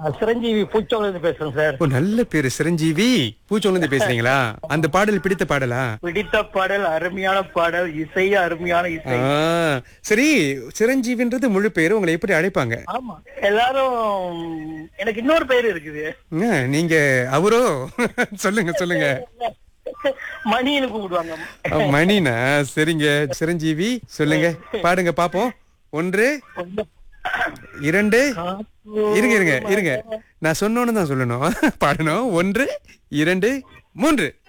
சிரஞ்சீவி பூச்சோல இருந்து பேசுறேன் சார் ஓ நல்ல பேரு சிரஞ்சீவி பூச்சோல இருந்து பேசுறீங்களா அந்த பாடல் பிடித்த பாடலா பிடித்த பாடல் அருமையான பாடல் இசை அருமையான இசை ஆ, சரி சிரஞ்சீவின்றது முழு பேரு உங்களை எப்படி அழைப்பாங்க ஆமா எல்லாரும் எனக்கு இன்னொரு பேர் இருக்குது ஆ, நீங்க அவரோ சொல்லுங்க சொல்லுங்க மணின்னு கூப்பிடுவாங்க ஆ, மணினா சரிங்க சிரஞ்சீவி சொல்லுங்க பாடுங்க பாப்போம் ஒன்று இரண்டு இருங்க இருங்க இருங்க நான் சொன்னோன்னு தான் சொல்லணும் பாடணும் ஒன்று இரண்டு மூன்று